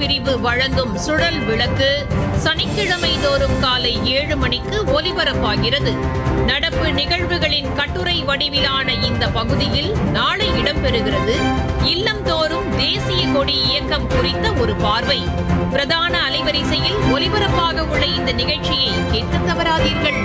பிரிவு வழங்கும் சுழல் விளக்கு சனிக்கிழமை தோறும் காலை ஏழு மணிக்கு ஒலிபரப்பாகிறது நடப்பு நிகழ்வுகளின் கட்டுரை வடிவிலான இந்த பகுதியில் நாளை இடம்பெறுகிறது இல்லம்தோறும் தேசிய கொடி இயக்கம் குறித்த ஒரு பார்வை பிரதான அலைவரிசையில் ஒலிபரப்பாக உள்ள இந்த நிகழ்ச்சியை கேட்க தவறாதீர்கள்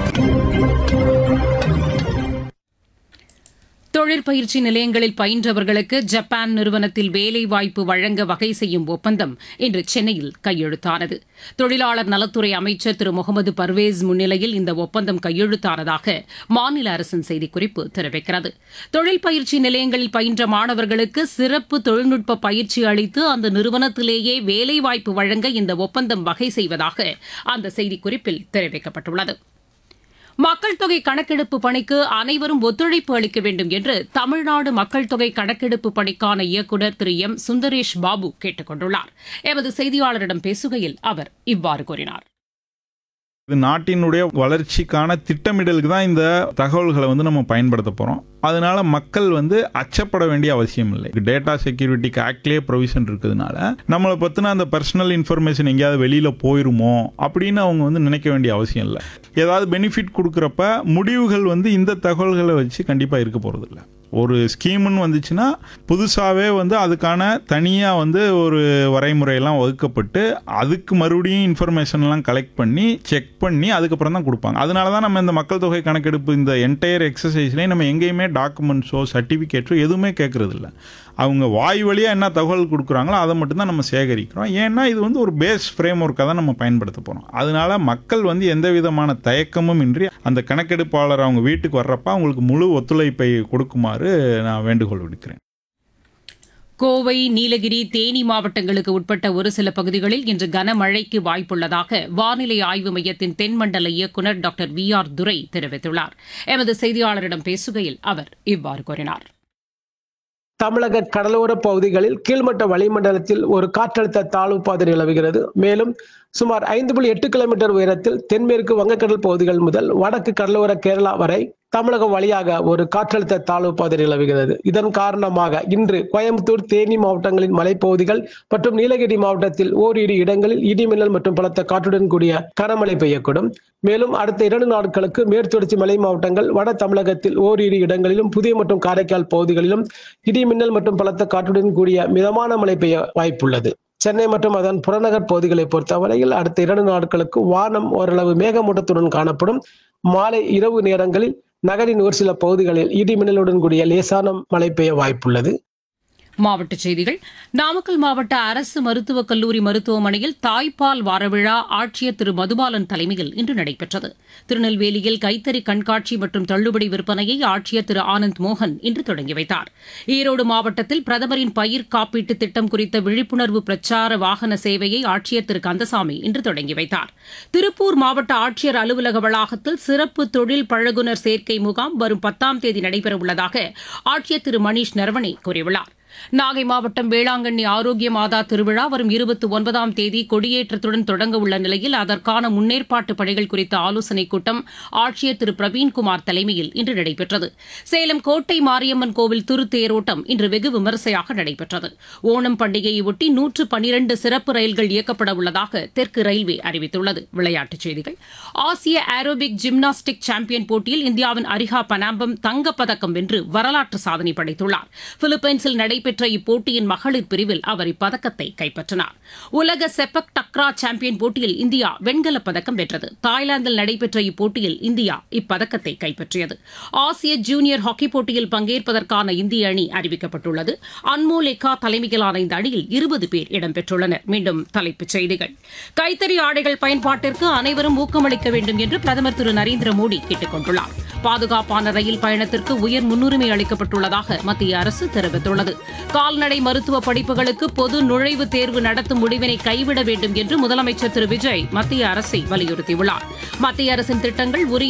தொழிற்பயிற்சி நிலையங்களில் பயின்றவர்களுக்கு ஜப்பான் நிறுவனத்தில் வேலைவாய்ப்பு வழங்க வகை செய்யும் ஒப்பந்தம் இன்று சென்னையில் கையெழுத்தானது தொழிலாளர் நலத்துறை அமைச்சர் திரு முகமது பர்வேஸ் முன்னிலையில் இந்த ஒப்பந்தம் கையெழுத்தானதாக மாநில அரசின் செய்திக்குறிப்பு தெரிவிக்கிறது தொழில் பயிற்சி நிலையங்களில் பயின்ற மாணவர்களுக்கு சிறப்பு தொழில்நுட்ப பயிற்சி அளித்து அந்த நிறுவனத்திலேயே வேலைவாய்ப்பு வழங்க இந்த ஒப்பந்தம் வகை செய்வதாக அந்த செய்திக்குறிப்பில் தெரிவிக்கப்பட்டுள்ளது மக்கள் தொகை கணக்கெடுப்பு பணிக்கு அனைவரும் ஒத்துழைப்பு அளிக்க வேண்டும் என்று தமிழ்நாடு மக்கள் தொகை கணக்கெடுப்பு பணிக்கான இயக்குநர் திரு எம் சுந்தரேஷ் பாபு கேட்டுக் கொண்டுள்ளார் எமது செய்தியாளரிடம் பேசுகையில் அவர் இவ்வாறு கூறினார் இது நாட்டினுடைய வளர்ச்சிக்கான திட்டமிடலுக்கு தான் இந்த தகவல்களை வந்து நம்ம பயன்படுத்த போகிறோம் அதனால மக்கள் வந்து அச்சப்பட வேண்டிய அவசியம் இல்லை டேட்டா செக்யூரிட்டிக்கு ஆக்ட்லேயே ப்ரொவிஷன் இருக்கிறதுனால நம்மளை பற்றின அந்த பர்சனல் இன்ஃபர்மேஷன் எங்கேயாவது வெளியில் போயிருமோ அப்படின்னு அவங்க வந்து நினைக்க வேண்டிய அவசியம் இல்லை ஏதாவது பெனிஃபிட் கொடுக்குறப்ப முடிவுகள் வந்து இந்த தகவல்களை வச்சு கண்டிப்பாக இருக்க போகிறதில்ல ஒரு ஸ்கீம்னு வந்துச்சுன்னா புதுசாகவே வந்து அதுக்கான தனியாக வந்து ஒரு வரைமுறையெல்லாம் வகுக்கப்பட்டு அதுக்கு மறுபடியும் இன்ஃபர்மேஷன்லாம் கலெக்ட் பண்ணி செக் பண்ணி அதுக்கப்புறம் தான் கொடுப்பாங்க அதனால தான் நம்ம இந்த மக்கள் தொகை கணக்கெடுப்பு இந்த என்டையர் எக்ஸசைஸ்லேயே நம்ம எங்கேயுமே டாக்குமெண்ட்ஸோ சர்டிஃபிகேட்டோ எதுவுமே கேட்குறதில்ல அவங்க வாய் வழியாக என்ன தகவல் கொடுக்குறாங்களோ அதை மட்டும்தான் நம்ம சேகரிக்கிறோம் ஏன்னா இது வந்து ஒரு பேஸ் ஃப்ரேம் ஒர்க்காக தான் நம்ம பயன்படுத்த போகிறோம் அதனால மக்கள் வந்து எந்த விதமான தயக்கமும் இன்றி அந்த கணக்கெடுப்பாளர் அவங்க வீட்டுக்கு வர்றப்ப அவங்களுக்கு முழு ஒத்துழைப்பை கொடுக்குமாறு நான் வேண்டுகோள் விடுக்கிறேன் கோவை நீலகிரி தேனி மாவட்டங்களுக்கு உட்பட்ட ஒரு சில பகுதிகளில் இன்று கனமழைக்கு வாய்ப்புள்ளதாக வானிலை ஆய்வு மையத்தின் தென்மண்டல இயக்குநர் டாக்டர் வி ஆர் துரை தெரிவித்துள்ளார் எமது செய்தியாளரிடம் பேசுகையில் அவர் இவ்வாறு கூறினார் தமிழக கடலோர பகுதிகளில் கீழ்மட்ட வளிமண்டலத்தில் ஒரு காற்றழுத்த தாழ்வு பாதை நிலவுகிறது மேலும் சுமார் ஐந்து புள்ளி எட்டு கிலோமீட்டர் உயரத்தில் தென்மேற்கு வங்கக்கடல் பகுதிகள் முதல் வடக்கு கடலோர கேரளா வரை தமிழகம் வழியாக ஒரு காற்றழுத்த தாழ்வு பாதை நிலவுகிறது இதன் காரணமாக இன்று கோயம்புத்தூர் தேனி மாவட்டங்களின் மலைப்பகுதிகள் மற்றும் நீலகிரி மாவட்டத்தில் ஓரிரு இடங்களில் இடிமின்னல் மற்றும் பலத்த காற்றுடன் கூடிய கனமழை பெய்யக்கூடும் மேலும் அடுத்த இரண்டு நாட்களுக்கு மேற்தொடர்ச்சி மலை மாவட்டங்கள் வட தமிழகத்தில் ஓரிரு இடங்களிலும் புதிய மற்றும் காரைக்கால் பகுதிகளிலும் இடி மின்னல் மற்றும் பலத்த காற்றுடன் கூடிய மிதமான மழை பெய்ய வாய்ப்புள்ளது சென்னை மற்றும் அதன் புறநகர் பகுதிகளை பொறுத்தவரையில் அடுத்த இரண்டு நாட்களுக்கு வானம் ஓரளவு மேகமூட்டத்துடன் காணப்படும் மாலை இரவு நேரங்களில் நகரின் ஒரு சில பகுதிகளில் இடி மின்னலுடன் கூடிய லேசான மழை பெய்ய வாய்ப்புள்ளது மாவட்டச் செய்திகள் நாமக்கல் மாவட்ட அரசு மருத்துவக் கல்லூரி மருத்துவமனையில் தாய்ப்பால் வாரவிழா ஆட்சியர் திரு மதுபாலன் தலைமையில் இன்று நடைபெற்றது திருநெல்வேலியில் கைத்தறி கண்காட்சி மற்றும் தள்ளுபடி விற்பனையை ஆட்சியர் திரு ஆனந்த் மோகன் இன்று தொடங்கி வைத்தார் ஈரோடு மாவட்டத்தில் பிரதமரின் பயிர் காப்பீட்டு திட்டம் குறித்த விழிப்புணர்வு பிரச்சார வாகன சேவையை ஆட்சியர் திரு கந்தசாமி இன்று தொடங்கி வைத்தார் திருப்பூர் மாவட்ட ஆட்சியர் அலுவலக வளாகத்தில் சிறப்பு தொழில் பழகுனர் சேர்க்கை முகாம் வரும் பத்தாம் தேதி நடைபெறவுள்ளதாக ஆட்சியர் திரு மணீஷ் நரவணே கூறியுள்ளார் நாகை மாவட்டம் வேளாங்கண்ணி ஆரோக்கிய மாதா திருவிழா வரும் இருபத்தி ஒன்பதாம் தேதி கொடியேற்றத்துடன் தொடங்க உள்ள நிலையில் அதற்கான முன்னேற்பாட்டு பணிகள் குறித்த ஆலோசனைக் கூட்டம் ஆட்சியர் திரு பிரவீன்குமார் தலைமையில் இன்று நடைபெற்றது சேலம் கோட்டை மாரியம்மன் கோவில் திருத்தேரோட்டம் இன்று வெகு விமரிசையாக நடைபெற்றது ஓணம் பண்டிகையொட்டி நூற்று பனிரண்டு சிறப்பு ரயில்கள் இயக்கப்பட உள்ளதாக தெற்கு ரயில்வே அறிவித்துள்ளது விளையாட்டுச் செய்திகள் ஆசிய ஏரோபிக் ஜிம்னாஸ்டிக் சாம்பியன் போட்டியில் இந்தியாவின் அரிஹா பனாம்பம் தங்கப்பதக்கம் வென்று வரலாற்று சாதனை படைத்துள்ளார் பிலிப்பைன்ஸில் நடைபெற்ற இப்போட்டியின் மகளிர் பிரிவில் அவர் இப்பதக்கத்தை கைப்பற்றினார் உலக செப்பக் டக்ரா சாம்பியன் போட்டியில் இந்தியா வெண்கலப் பதக்கம் வென்றது தாய்லாந்தில் நடைபெற்ற இப்போட்டியில் இந்தியா இப்பதக்கத்தை கைப்பற்றியது ஆசிய ஜூனியர் ஹாக்கி போட்டியில் பங்கேற்பதற்கான இந்திய அணி அறிவிக்கப்பட்டுள்ளது அன்மோல் எக்கா தலைமையிலான இந்த அணியில் இருபது பேர் இடம்பெற்றுள்ளனர் மீண்டும் தலைப்புச் செய்திகள் கைத்தறி ஆடைகள் பயன்பாட்டிற்கு அனைவரும் ஊக்கமளிக்க வேண்டும் என்று பிரதமர் திரு நரேந்திர மோடி கேட்டுக் கொண்டுள்ளார் பாதுகாப்பான ரயில் பயணத்திற்கு உயர் முன்னுரிமை அளிக்கப்பட்டுள்ளதாக மத்திய அரசு தெரிவித்துள்ளது கால்நடை மருத்துவ படிப்புகளுக்கு பொது நுழைவுத் தேர்வு நடத்தும் முடிவினை கைவிட வேண்டும் என்று முதலமைச்சர் திரு விஜய் மத்திய அரசை வலியுறுத்தியுள்ளார் மத்திய அரசின் திட்டங்கள் உரிய